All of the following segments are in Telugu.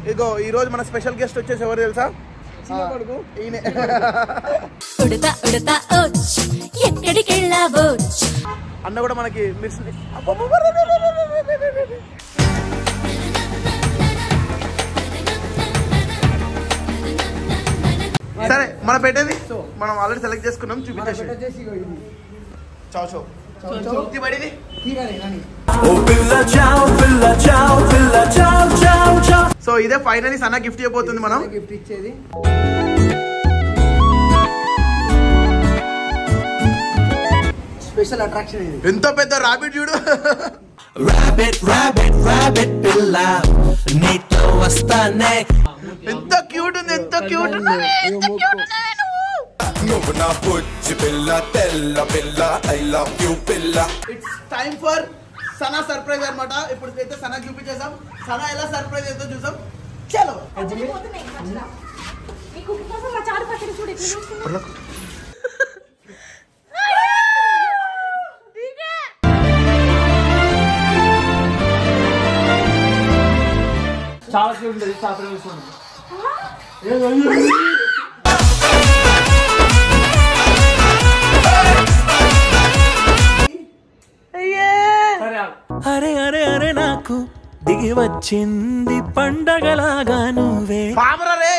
ఇదిగో ఈ రోజు మన స్పెషల్ గెస్ట్ వచ్చేసి ఎవరు తెలుసా ఈయనే ఉడతా ఉడతా ఓచ్ ఎక్కడికెళ్ళావోచ్ అన్న కూడా మనకి మిస్ సరే మన పెట్టేది మనం ఆల్రెడీ సెలెక్ట్ చేసుకున్నాం చూపించేసి చావు చావు ఇది పడిది ఓ పిల్ల చావ్ పిల్ల చావ్ పిల్ల చావ్ చావ్ చావ్ సో ఇదే ఫైనలీ సన్న గిఫ్ట్ ఇవ్వబోతుంది మనం గిఫ్ట్ ఇచ్చేది స్పెషల్ అట్రాక్షన్ ఇది ఎంతో పెద్ద రాబిట్ చూడు రాబిట్ రాబిట్ రాబిట్ పిల్ల నీతో వస్తానే ఎంత క్యూట్ ఉంది ఎంత క్యూట్ నువ్వు నా బుజ్జి పిల్ల తెల్ల పిల్ల ఐ లవ్ యూ పిల్ల it's time for Sana surprise అన్నమాట ఇప్పుడు అయితే సనా చూపించేసాం సనా ఎలా సర్ప్రైజ్ అయితే చూసాం చలో చాలా క్యూట్ ఉంటుంది చాలా ప్రేమిస్ ఉంది సరే ఆగు. అరే అరే అరే నాకు దిగి వచ్చింది పండగలాగా నువ్వే పామరా రే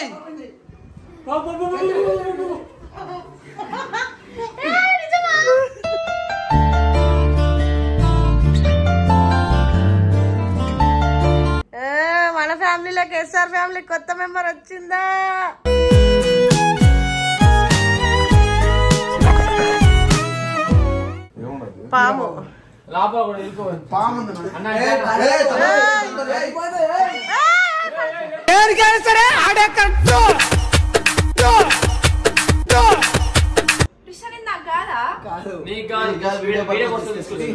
మన ఫ్యామిలీలోకి ఎస్ఆర్ ఫ్యామిలీ కొత్త మెంబర్ వచ్చిందా పాము లోపల కూడా వెళ్ళిపోవాలి పాము ఉంది మరి. అన్న ఏ, ఏ, తమ్ముడు, ఏ, నీకు కాదు వీడియో వీడియో కోసం తీసుకొచ్చి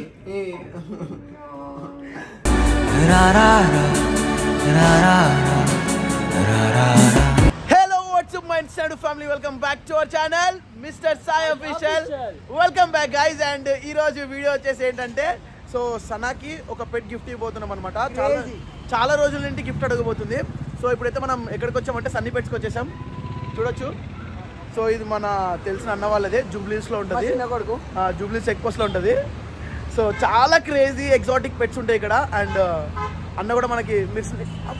రా రా రా రా రా రా రా రా hello what's up mind stand family welcome back to our channel mister Sai official welcome back guys and ఈ రోజు వీడియో వచ్చేసి ఏంటంటే సో సనాకి ఒక పెట్ గిఫ్ట్ ఇవ్వబోతున్నాం అనమాట చాలా చాలా రోజుల నుండి గిఫ్ట్ అడగబోతుంది సో ఇప్పుడైతే మనం ఎక్కడికి వచ్చామంటే సన్నీ పెట్స్కి వచ్చేసాం చూడొచ్చు సో ఇది మన తెలిసిన అన్న వాళ్ళదే జూబ్లీస్ లో ఉంటుంది కొడుకు జూబ్లీస్ చెక్ పోస్ట్ లో ఉంటుంది సో చాలా క్రేజీ ఎగ్జాటిక్ పెట్స్ ఉంటాయి ఇక్కడ అండ్ అన్న కూడా మనకి మిస్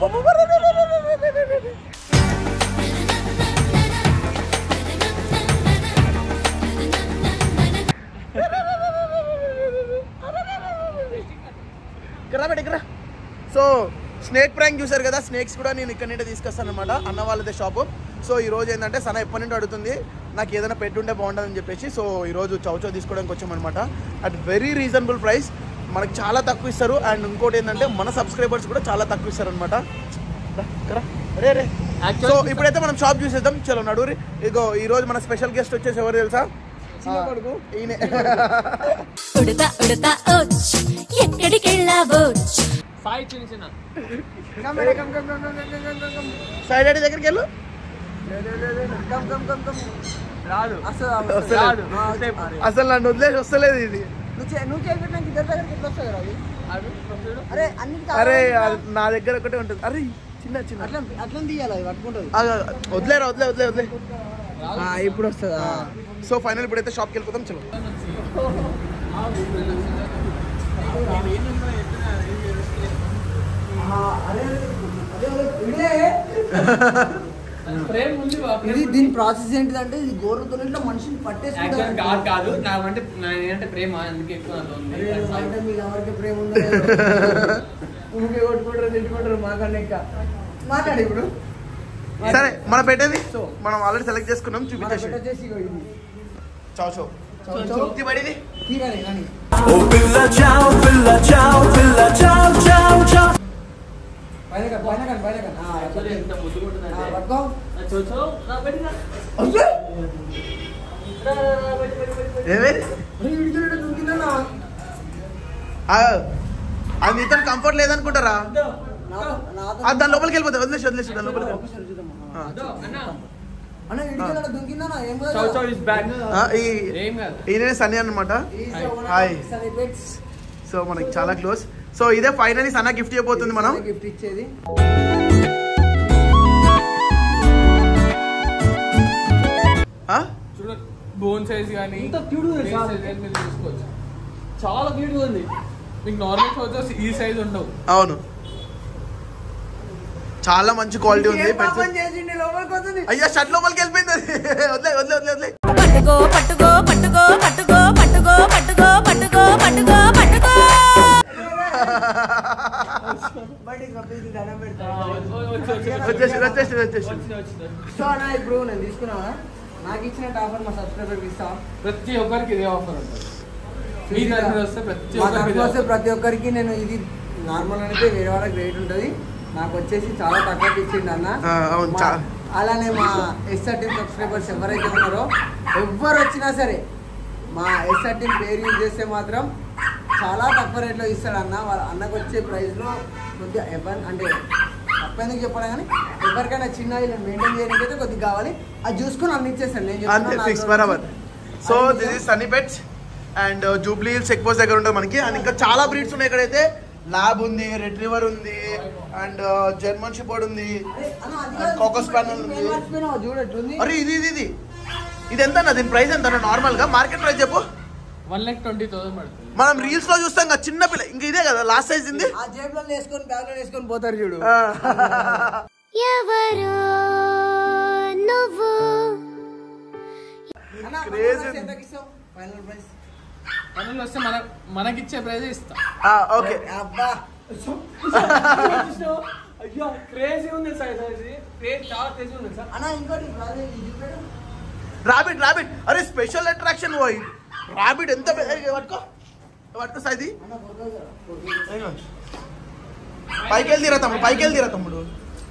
ఇక్కడ రా, ఇక్కడ రా. సో స్నేక్ ప్రాంక్ చూసారు కదా స్నేక్స్ కూడా నేను ఇక్కడ నుండి తీసుకొస్తాను అనమాట అన్న వాళ్ళదే షాపు సో ఈ రోజు ఏంటంటే సన ఎప్పటి నుండి అడుగుతుంది నాకు ఏదైనా పెట్టుంటే బాగుంటుందని చెప్పేసి సో ఈ రోజు చౌచౌ తీసుకోవడానికి వచ్చామన్నమాట అట్ వెరీ రీజనబుల్ ప్రైస్ మనకు చాలా తక్కువ ఇస్తారు అండ్ ఇంకోటి ఏంటంటే మన సబ్స్క్రైబర్స్ కూడా చాలా తక్కువ ఇస్తారు అనమాట రే రే సో ఇప్పుడైతే మనం షాప్ చూసేద్దాం చలో నడురి ఇగో ఈ రోజు మన స్పెషల్ గెస్ట్ వచ్చేసి ఎవరు తెలుసా ఈయనే ఉడతా ఉడతా ఓచ్ ఎక్కడికెళ్ళావోచ్ సాయి చిన్న చిన్న సైడ్ అడి దగ్గరికి వెళ్ళు రాదు అసలు రాదు అసలు నన్ను వదిలేసి వస్తలేదు ఇది నువ్వు చే- నువ్వు చేపెట్టినాక ఇద్దరి దగ్గరికి ఎట్లా వస్తుంది అది అరే అన్నిటికీ అరే అది నా దగ్గర ఒకటే ఉంటుంది అరే చిన్న చిన్న అట్లా అట్లా తీయాలి అది పట్టుకుంటుంది ఆ, వదిలేరా వదిలే వదిలే వదిలే ఇప్పుడు వస్తుంది సో ఫైనల్ ఇప్పుడైతే షాప్కి వెళ్ళిపోతాం చలో ప్రేమ ఉంది వా, ప్రేమ ఇది ఉంది. దీని ప్రాసెస్ ఏంటిదంటే ఇది గోర్రతో ఇట్లా మనిషిని యాక్చువల్ పట్టేసుకుంటారు కాదు కాదు నాకంటే నేనంటే ప్రేమ అందుకే ఎక్కువ నాతో ఉంది. అరే, అంటే మీకు ఎవరికి ప్రేమ ఉందో ఊరికే కొట్టుకుంటారు తిట్టుకుంటారు మాకన్నా ఇంకా మాట్లాడు ఇప్పుడు సరే మన పెట్టేది మనం ఆల్రెడీ సెలెక్ట్ చేసుకున్నాం మన చూపించేసి బిడ్డ చేసి ఇగో ఇది చావు చావు చౌ చౌ ఇది పడిది తీరాలి కానీ ఓ పిల్ల చావ్ పిల్ల చావ్ పిల్ల చావ్ చావ్ చావ్ పైన కాదు, పైన కాదు, పైన కాదు. ఆ, యాక్చువల్లీ ఎంత ముద్దుగా ఆ, ఉంటుందంటే పట్టుకో ఆ, చో చో నా బయటికి రా. అయ్యో! రా, రా, రా, బయటికి, బయటికి, బయటికి. ఏమే అరే, వీడికి వీడు దూకిందన్నా. ఆ, అది నీతో కంఫర్ట్ లేదనుకుంటారా నాతో- నాతో- అది దాని లోపలికి వెళ్ళిపోతుంది వదిలేసి వదిలేసి దాని లోపలికి వెళ్ళి. ఒకసారి చూద్దాం. ఆ. అదో, అన్న అన్న వీడికి వీడు దూకిందన్నా, ఏం కాదు. చౌ చౌ ఇస్ బ్యాక్ ఆ, ఈ ఏం కాదు ఈయన సన్నీ అనమాట He's the owner Hi. of Sunny Pets. So మనకి చాలా క్లోజ్ సో ఇదే ఫైనలీ సన్న గిఫ్ట్ ఇవ్వబోతుంది మనం గిఫ్ట్ ఇచ్చేది గోల్ సైజ్ కానీ ఇంత cute గా ఉంది సార్. మీరు తీసుకోవచ్చు చాలా క్యూట్ ఉంది మీకు నార్మల్ షోస్ ఈ సైజ్ ఉండవు అవును చాలా మంచి క్వాలిటీ ఉంది ఏం పాపం పెన్సిల్ చేసిండు లోపలికి వస్తుంది అయ్యా షర్ట్ లోపలికి వెళ్ళిపోయింది అది వదిలే వదిలే వదిలే వదిలే పట్టుకో పట్టుకో పట్టుకో పట్టుకో పట్టుకో పట్టుకో పట్టుకో పట్టుకో పట్టుకో బయటికి పంపించి దండం పెడతా వచ్చేసి వచ్చేసి వచ్చేసి సో అన్న ఇప్పుడు నేను తీసుకున్నా నాకు ఇచ్చిన ఆఫర్ మా సబ్స్క్రైబర్ ఇస్తా ప్రతి ఒక్కరికి ఇదే ఆఫర్ ఉంటుంది మీ తరఫున వస్తే ప్రతి మా ఒక్కరికి తరఫున ఇదే వస్తే offer. ప్రతి ఒక్కరికి నేను ఇది నార్మల్ అయితే వేరే వాళ్ళకి రేట్ ఉంటుంది నాకు వచ్చేసి చాలా తక్కువకి ఇచ్చిండు అన్న ఆ, అవును, మా- చా- అలానే మా ఎస్ఆర్ టీమ్ సబ్స్క్రైబర్స్ ఎవరైతే ఉన్నారో ఎవ్వరు వచ్చినా సరే మా ఎస్ఆర్ టీమ్ పేరు యూజ్ చేస్తే మాత్రం చాలా తక్కువ రేట్లో ఇస్తాడు అన్న వాళ్ళ అన్నకు వచ్చే ప్రైస్లో కొద్దిగా ఎవరి అంటే తక్కువ ఎందుకు చెప్పడం కానీ ఎవరికైనా చిన్న ఇలా మెయింటైన్ చేయడానికి అయితే కొద్దిగా కావాలి అది చూసుకొని అన్ని ఇచ్చేస్తాను నేను చెప్తున్నా, అంతే నా ఫిక్స్ దగ్గర బరాబర్ వచ్చి సో అన్ని this is Sunny pets and Jubilee Hills check post దగ్గర ఉంటుంది మనకి అండ్ ఇంకా చాలా బ్రీడ్స్ ఉన్నాయి ఇక్కడైతే ల్యాబ్ ఉంది రెట్రీవర్ ఉంది అండ్ జర్మన్ షిపోర్డ్ ఉంది అరే, అన్న, అది అండ్ కాదు, కోకస్ ప్యానల్ ఏం ఉంది మర్చిపోయినావు? చూడు ఎట్లుంది అరే ఇది ఇది ఇది ఇది ఎంత అన్న దీని ప్రైస్ ఎంత నార్మల్ గా మార్కెట్ ప్రైస్ చెప్పు వన్ లాక్ ట్వంటీ థౌసండ్ పడుతుంది మనం రీల్స్ లో చూస్తాం కదా చిన్న పిల్ల ఇంక ఇదే కదా లాస్ట్ సైజ్ ఇది ఆ జేబులో వేసుకొని బ్యాగ్ లో వేసుకొని పోతారు చూడు ఆ. ఎవరు నువ్వు అన్న, Crazy. ఫైనల్ ఎంతకి ఇస్తావు? ఫైనల్ ప్రైస్ మనలో వస్తే మన మనకిచ్చే ప్రైజ్ ఇస్తాం ఆ, ఓకే అబ్బా అయ్యో క్రేజీ ఉంది సార్ ఇది క్రేజ్ చాలా క్రేజీ ఉంది సార్ అన్న ఇంకోటి అదే ఇది చూపెడు. రాబిట్ రాబిట్ అరే స్పెషల్ అట్రాక్షన్ పోయి రాబిట్ ఎంత పెద్ద- ఏ, పట్టుకో పట్టుకో సైది అన్న ఫోటో కదా. పైకి వెళ్ళి తీరా తమ్ముడు పైకి వెళ్ళి తీరా తమ్ముడు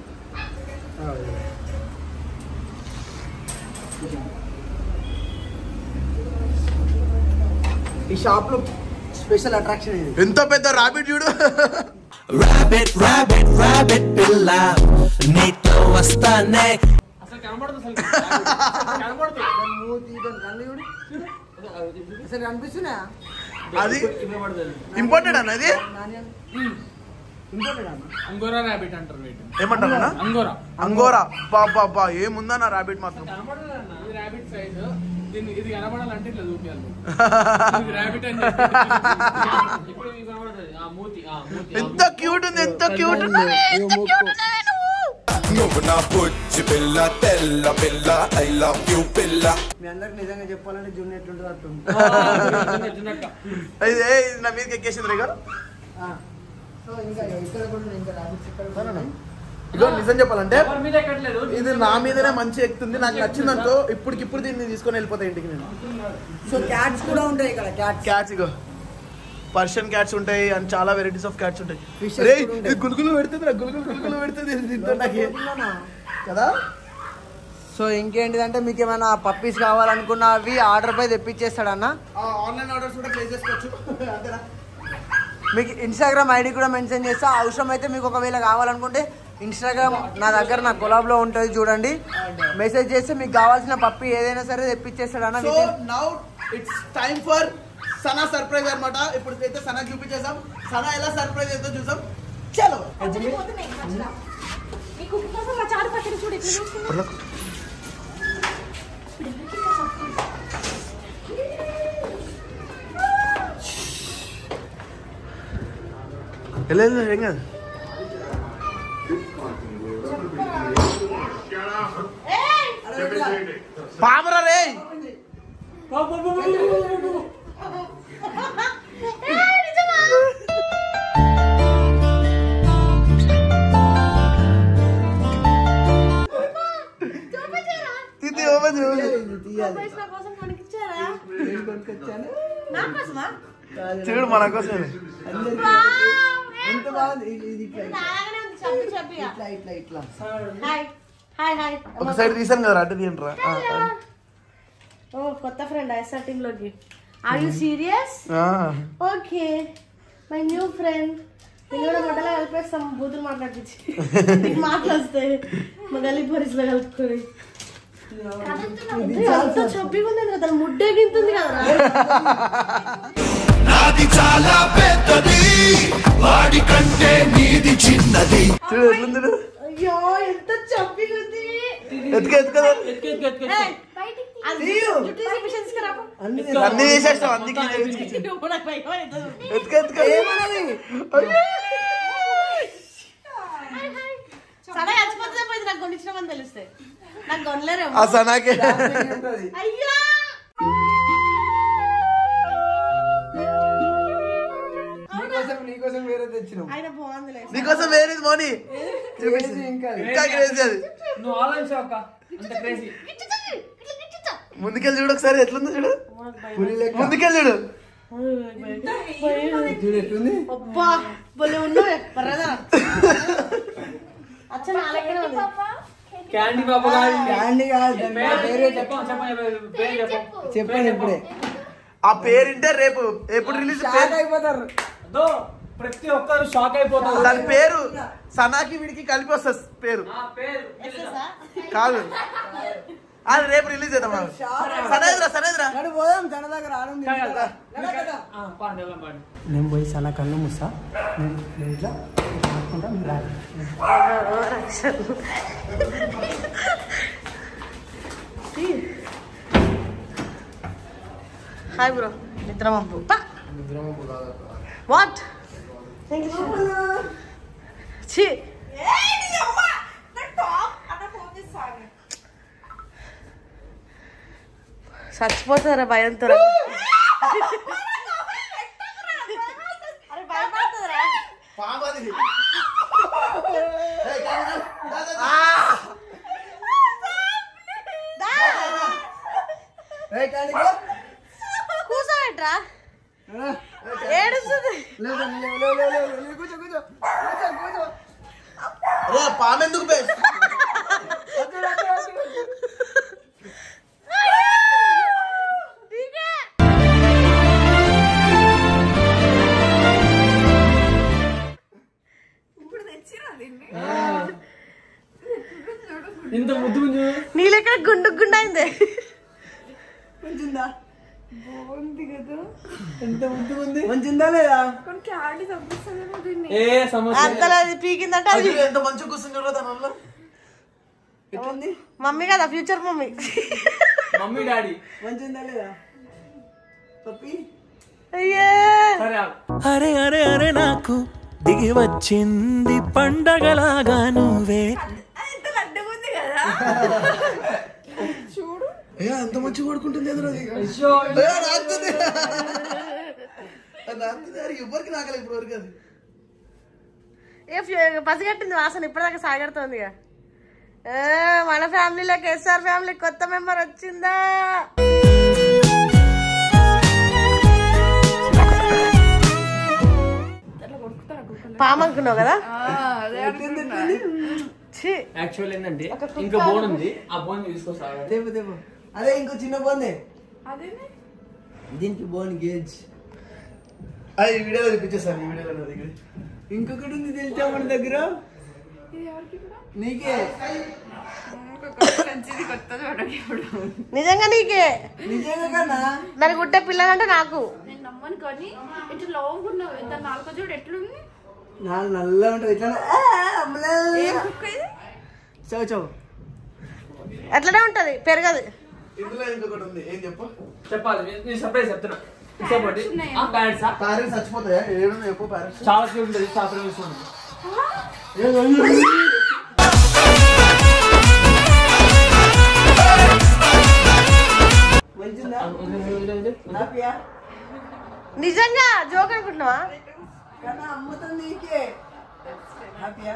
ఈ షాప్ లో స్పెషల్ అట్రాక్షన్ ఇది ఎంత పెద్ద రాబిట్ చూడు Rabbit, rabbit, rabbit పిల్ల నీతో వస్తానే అసలు కనబడదు అసలు కనబడదు దాని మూతి దాని కళ్ళు చూడు అసలు కనిపిస్తున్నా అది ఇంపార్టెంట్ అన్న ఇది ఇంకోటి అన్న అంగోరా ర్యాబిట్ అంటారు వీటిని ఏమంటారు అన్న అంగోరా అంగోరా బా బా బా ఏముందన్న రాబిట్ మాత్రం కనబడదు అన్న ఇది ర్యాబిట్ సైజ్ దీన్ని ఇది కనబడాలంటే ఇట్లా చూపించాలి ఇది ర్యాబిట్ అని చెప్పి ఇప్పుడు ఇది కనబడుతుంది ఆ మూతి ఆ మూతి ఆ ఎంత క్యూట్ ఉంది ఎంత క్యూట్ నువ్వు నా బుజ్జి పిల్ల తెల్ల పిల్ల ఐ లవ్ యూ పిల్ల మీ అందరికి నిజంగా చెప్పాలంటే జూన్ ఎట్లుంటుంది అట్లుంది మూతి. చిన్నక్క. ఇది ఏ, ఇది నా మీదకి ఎక్కేసింది రేగా సో ఇంకా ఇక్కడ కూడా ఉన్నాయి, ఇంకా rabbits ఇక్కడ కూడా ఉన్నాయి. ఇదో నిజం చెప్పాలంటే ఎవరి మీద ఎక్కట్లేదు ఇది నా మీదనే మంచి ఎక్కుతుంది నాకు నచ్చింది అనుకో ఇప్పటికిప్పుడు దీన్ని తీసుకొని వెళ్ళిపోతా ఇంటికి నేను సో క్యాట్స్ కూడా ఉంటాయి ఇక్కడ క్యాట్స్ క్యాట్స్ ఇగో పర్షియన్ క్యాట్స్ ఉంటాయి అండ్ చాలా వెరైటీస్ ఆఫ్ క్యాట్స్ ఉంటాయి Fishes రే కూడా ఉంటాయి. ఇది గులుగులు పెడుతుంది రా గులుగులు గులుగులు పెడుతుంది ఇది దీంతో నాకు కదా సో ఇంకేంటిదంటే మీకు ఏమైనా పప్పీస్ కావాలనుకున్న అవి ఆర్డర్ పై తెప్పించేస్తాడు అన్న ఆన్లైన్ ఆర్డర్స్ కూడా ప్లేస్ చేసుకోవచ్చు అంతేనా మీకు ఇన్స్టాగ్రామ్ ఐడి కూడా మెన్షన్ చేస్తా అవసరం అయితే మీకు ఒకవేళ కావాలనుకుంటే ఇన్స్టాగ్రామ్ నా దగ్గర నా కొలాబ్లో ఉంటుంది చూడండి మెసేజ్ చేస్తే మీకు కావాల్సిన పప్పి ఏదైనా సరే తెప్పించేస్తాడు అన్న so within- now it's time for Sana surprise అన్నమాట ఇప్పుడు అయితే సనా చూపించేసాం సనా ఎలా సర్ప్రైజ్ అయితే చూసాం చలో ఈ కుక్క కోసం మా చారు పచ్చడి చూడు ఎట్లా చూస్తుంది ఎలా ఏం కాదు పామరా రే ఇది ఓపెన్ చేయాలి ఇది తీయాలి. నా కోసం కొనిచ్చారా నేను కొనుక్కొచ్చాను. నా కోసమా కాదు. చూడు మన కోసమే అందరికీ ఎంత బాగుంది ఇది ఇది ఇట్లా ఇట్లా. నాలాగనే ఉంది చప్పి చప్పిగా ఇట్లా ఇట్లా ఇట్లా హాయ్ హాయ్ హాయ్ ఒక సైడ్ తీసాను కదా అటు తీయండి ఓ కొత్త ఫ్రెండ్ ఐఎస్ఆర్ టీమ్ లోకి are you serious okay my new friend నేను కూడా మొదలా కలిపేస్తాం బూతులు మాట్లాడించి నీకు మాటలు వస్తాయి మా గల్లీ పోలీసులో కలుపుకొని అంత చప్పిగా ఉంది కదా తన ముడ్డెగింతుంది కదా నాది చాలా పెద్దది వాడి కంటే నీది చిన్నది చూడు ఎట్లుంది చూడు. అయ్యో ఎంత చప్పిగా ఉంది ఎత్తుక ఎత్తుక ఏయ్, అది జుట్టు తీసి మిషన్స్ కి రా అన్ని అన్ని తీసేస్తాం అందుకే నువ్వు నాకు భయం అవుతుంది. ఎత్తుక ఎత్తుక సరే చచ్చిపోతే పోయింది నాకు కొనిచ్చినామని తెలుస్తే నాకు కొనలేరేమో ఆ సనాకే ఉంటది అయ్యా నీకోసం నీకోసం వేరే తెచ్చినాం ఆయన బాగుందిలే నీకోసం వేరేది మోని క్రేజీ ఇంకా ఇంకా క్రేజీ అది నువ్వు ఆలోచించావు అక్క అంత క్రేజీ ముందుకెళ్ళి చూడు ఒకసారి ఎట్లుందో చూడు పులి లెక్క ముందుకెళ్ళి చూడు చూడు ఎట్లుంది అబ్బా భలే ఉన్నావే పర్రదా అచ్చ నా లెక్కనే ఉంది క్యాండీ బాబు కాదు క్యాండీ కాదు దాని మీద పేరే చెప్ప చెప్పు చెప్పు పేరు చెప్పు చెప్పండి ఇప్పుడే ఆ పేరింటే రేపు ఎప్పుడు రిలీజ్ షాక్ అయిపోతారు అదో ప్రతి ఒక్కరు షాక్ అయిపోతారు దాని పేరు సనాకి వీడికి కలిపి వస్తుంది పేరు ఆ పేరు కాదు అది రేపు రిలీజ్ చేద్దాం సనేద్రా సనేద్రా నడు పోదాం తన దగ్గర ఆనంది ఆ, పాడండి ఎలా పాడండి నేను పోయి సన్న కళ్ళు మూసా నేను నేను ఇట్లా ఆడుకుంటా మీరు రాదు హాయ్ బ్రో నిద్రమబ్బు వాట్ ఛీ చచ్చిపోతారా భయంతో అరే భయపడుతుందిరా ఏ క్యాండీ కూర్చోబెట్రా ఏడుస్తుంది లేవు లేవు లేవు లేవు లేవు లేవు కూర్చో కూర్చో కూర్చో కూర్చో రే పామెందుకు బే ఇంత ముద్దు గుంజు నీ లెక్క గుండు గుండు అయింది మంచిందా ఎంత ముద్దు ఉంది మంచిందా లేదా ఏ సమస్య అంతలో అది పీకిందంటే అది ఎంత మంచిగా కూర్చుని చూడరా తన వల్ల ఎట్లుంది మమ్మీ కదా ఫ్యూచర్ మమ్మీ మమ్మీ డాడీ మంచిందా లేదా పప్పి అయ్యే సరే ఆగు. అరే అరే అరే నాకు దిగి వచ్చింది పండగలాగా నువ్వే ఏ అంత మంచిగా పడుకుంటుంది ఎదురు అది అయ్యో, ఏ, నాకుతుంది. అది నాకుతుంది. అరే, ఎవ్వరికి నాకలే ఇప్పుడు వరకు అది ఏ ఫ్యూ- పసిగట్టింది వాసన ఇప్పటిదాకా సాగడుతోంది ఇక. ఏ మన ఫ్యామిలీలోకి ఎస్ఆర్ ఫ్యామిలీ కొత్త మెంబర్ వచ్చిందా పాము అనుకున్నావు కదా ఛీ, యాక్చువల్ ఏంటంటే ఇంకా బోన్ ఉంది ఆ బోన్ తీసుకొస్తా దేపు దేపు అదే ఇంకో చిన్న బోందే దీనికి బోన్ గేజ్ అది ఈ వీడియోలో చూపించేస్తాను ఈ వీడియోలో నా దగ్గర ఇంకొకటి ఉంది తెలుసా మన దగ్గర నీకే నిజంగా నీకే నిజంగా కన్నా దాని గుట్టే పిల్లలంటే నాకు నేను నమ్మను కానీ ఇట్లా లోగున్నావు దాని నాలుగో చూడు ఎట్లుంది నాలుగు నల్ల ఉంటుంది ఇట్లా చౌ చౌ అట్లనే ఉంటది పెరగదు ఇందులో ఇంకొకటి ఉంది ఏం చెప్పు చెప్పాలి నేను- నేను సర్ప్రైజ్ చెప్తున్నా చెప్పండి ఆ ప్యారెంట్స్ ప్యారెంట్స్ చచ్చిపోతాయా ఏడున్నా చెప్పు ప్యారెంట్స్ చాలా క్యూట్ ఉంటుంది చాలా ప్రేమిస్తూ ఉంటుంది మంచిదా హ్యాపీయా నిజంగా జోక్ అనుకుంటున్నావా కన్నా అమ్మతో నీకే హ్యాపీయా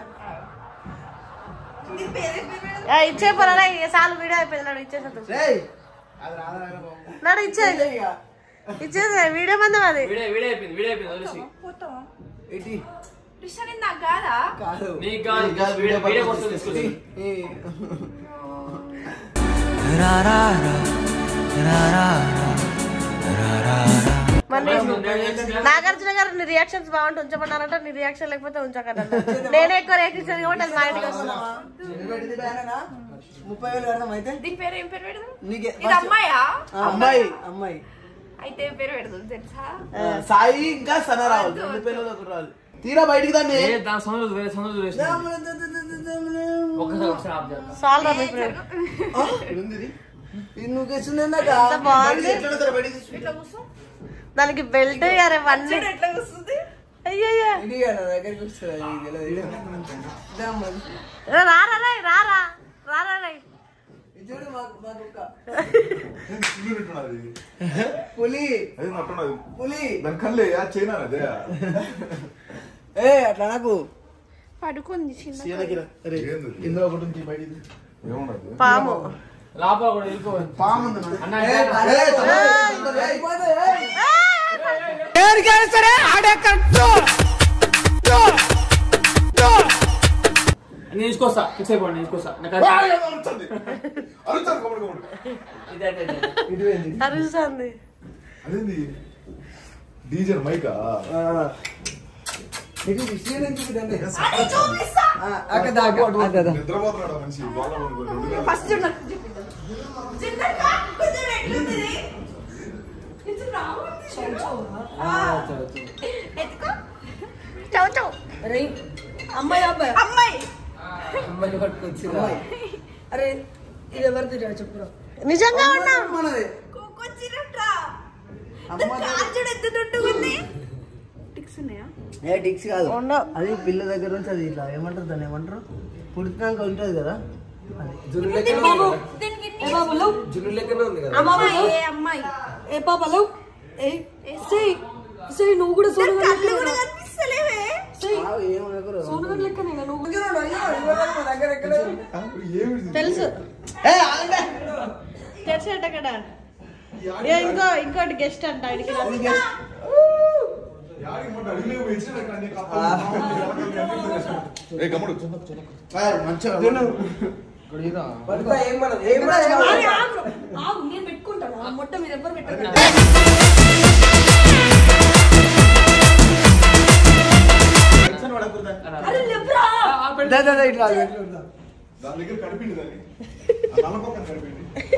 ఏ, ఇచ్చే పరా సార్లు వీడియో అయిపోయింది నాడు ఇచ్చేసేద్దాం రేయ్ అది రాదా రాదా బాబు నాడు ఇచ్చేది ఇచ్చేది వీడియో మందం అది వీడియో వీడియో అయిపోయింది వీడియో అయిపోయింది వదిలేసి పోతావా ఏంటి రిషా నేను నాకు కాదా కాదు నీకు కాదు నీకు కాదు, వీడియో వీడియో వీడియో పక్కన కోసం తీసుకొచ్చి ఏ, రా రా రా రా రా రా రా రా మరి నాగార్జున గారు నీ రియాక్షన్స్ బాగుంటే ఉంచమన్నారంట నీ రియాక్షన్ లేకపోతే ఉంచకదంట నేనే ఎక్కువ రియాక్షన్ ఇచ్చేది కాబట్టి అది మా ఇంటికి వస్తున్నావా ఇది బ్యానేనా? ముప్పై వేలు కడదాం అయితే దీని పేరు ఏం పేరు పెడదాం నీకే ఇది అమ్మాయా ఆ, అమ్మాయి. అమ్మాయి అయితే ఏం పేరు పెడదాం తెలుసా ఆ, సాయి ఇంకా సన రావాలి రెండు పేర్లలో ఒకటి రావాలి తీరా బయటికి దాన్ని ఏ దాని సౌండ్ వేరే సౌండ్ వేసిన ఒక్కసారి ఒకసారి ఆఫ్ చేద్దాం సాల్ రా మీ ఫ్రెండ్ ఇది ఉంది ఇది. ఇది నువ్వు కూర్చుంది నాకు ఎంత బాగుంది ఎట్లా సరే బయటికి తీసి. ఇట్లా కూర్చో. దానికి బెల్ట్ అరే వన్నీ ఎట్లా కూర్చుంది అయ్యయ్యో ఇది నా దగ్గరికి వస్తుంది నీకు తెలియదు. ఇదా మరి. రారా రై రారా రారా రై ఇది చూడు మాకు మా కుక్క ఇల్లు పెట్టున్నది. పులి అది నట్టున్నది. పులి దాని కళ్ళే ఆ చైనా అదే ఏ అట్లా నాకు పడుకుంది చిన్న సీనకి రా. అరే, ఏంది? ఇందులో ఒకటి ఉంది బయటికి తీసి. ఏమున్నది పాము లోపల కూడా వెళ్ళిపో పాము ఉంది నా. అన్న ఏ, ఇట్లా- అరే, తొందరగా అయిపోతుంది, ఏయ్. నేను తీసుకొస్తా ఫిక్స్ అయిపోండి నేను తీసుకొస్తా నాకు ఆ, అది- అరుస్తుంది. అరుస్తుంది, కమ్ముడు, కమ్ముడు. ఇదే, ఇదే, ఇదే. ఇటు ఏంది? అరుస్తుంది అదేంది డీజే మైకా ఇటు విషయం నుంచి ఇటు రండి. ఆ, అక్కడ దాకా అక్కడ దాకా. నిద్రపోతున్నాడు ఆ మనిషి బాగా పడుకుంటాడు. ఫస్ట్ చౌ చౌ అరే అమ్మాయి అబ్బాయి అమ్మాయి అమ్మాయిని పట్టుకొచ్చిరా. అరే ఇది ఎవరు తిరిగాడు చెప్పురా నిజంగా ఉన్నా మనది. కొక్కొచ్చినట్రా అమ్మ కాల్చుడు ఎత్తుతుంటూ ఉంది టిక్స్ ఉన్నాయా ఏ టిక్స్ కాదు ఉండవు. అది పిల్ల దగ్గర నుంచి అది ఇట్లా ఏమంటారు దాన్ని ఏమంటారు పుడుతున్నాక ఉంటుంది కదా అది దీనికి ఇన్ని- అమ్మాయి ఏ అమ్మాయి ఏ పాపలు ఏ సై సై నువ్వు కూడా దాని కళ్ళు కూడా కనిపిస్తలేవే ఆ, ఏమనకరు. లెక్కనే నువ్వు ఇదిగోండి, ఇదిగోండి, ఇదిగోండి, మా దగ్గర ఎక్కడ ఏమిటి తెలుసు తెరిచేట కదా ఏ, ఇంకో ఇంకోటి గెస్ట్ అంట ఆయనకి యాడికి మొన్న అడిగిన పోయి ఇచ్చినట్టు అన్ని కప్పలు, ఏ గమ్ముడు ఆ, మంచిగా ఇక్కడ ఇరా. పట్టుకో, ఏం మనది, ఏం మనది కాదు. నేను పెట్టుకుంటాను ఆ మొట్ట మీరు ఎవరు పెట్టారు టెన్షన్ పడకూడదా? దా, దా, దా, ఇట్లా, ఇట్లా, ఇట్లా. దాని దగ్గర కడిపిండి దాన్ని ఆ నల్ల పక్కన కడిపిండి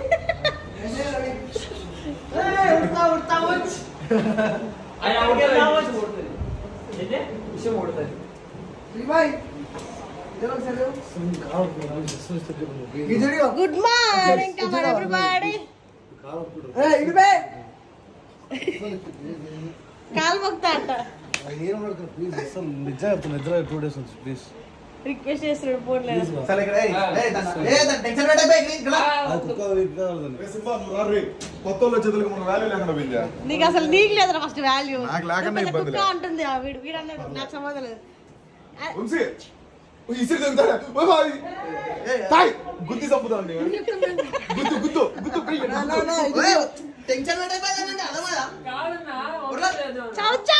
ఆయన ఆవిడకే విషయం కొడుతుంది. ఏంటి? విషయం కొడుతుంది. శ్రీబాయ్, ఇదిగో ఒకసారి ఇదిగో. ఇది చూడు. గుడ్ మార్నింగ్ కమర్ ఎవ్రీబడి ఏ, ఇది బే. కాల్ మొక్తా అంట రిక్వెస్ట్ చేస్తున్నాడు ఫోన్ లేదు సరే ఇక్కడ, ఏయ్, ఏయ్, దాన్ని- ఏయ్, దాన్ని టెన్షన్ పెట్టకు, బే, ఇక్కడ రా. ఏ సింబా నువ్వు రా రే కొత్త వాళ్ళ చేతులకు మన వాల్యూ లేకుండా పోయిందా నీకు అసలు నీకు లేదురా ఫస్ట్ వాల్యూ నాకు లేకనే ఇబ్బంది కుక్క లేదు. అంటుంది ఆ వీడు వీడు అన్నాడు నాకు సంబంధం లేదు ఉంచి ఇసిరి తింటాడా ఓ బాయ్ తాయ్ గుద్ది చంపుతాను గుద్దు గుద్దు గుద్దు పిల్లి నా, నా, నా, ఇది ఓయ్, టెన్షన్ పెట్టకు, బే, దాన్ని అర్థమయ్యా? కాదన్నా, అవసరం లేదు. చౌచ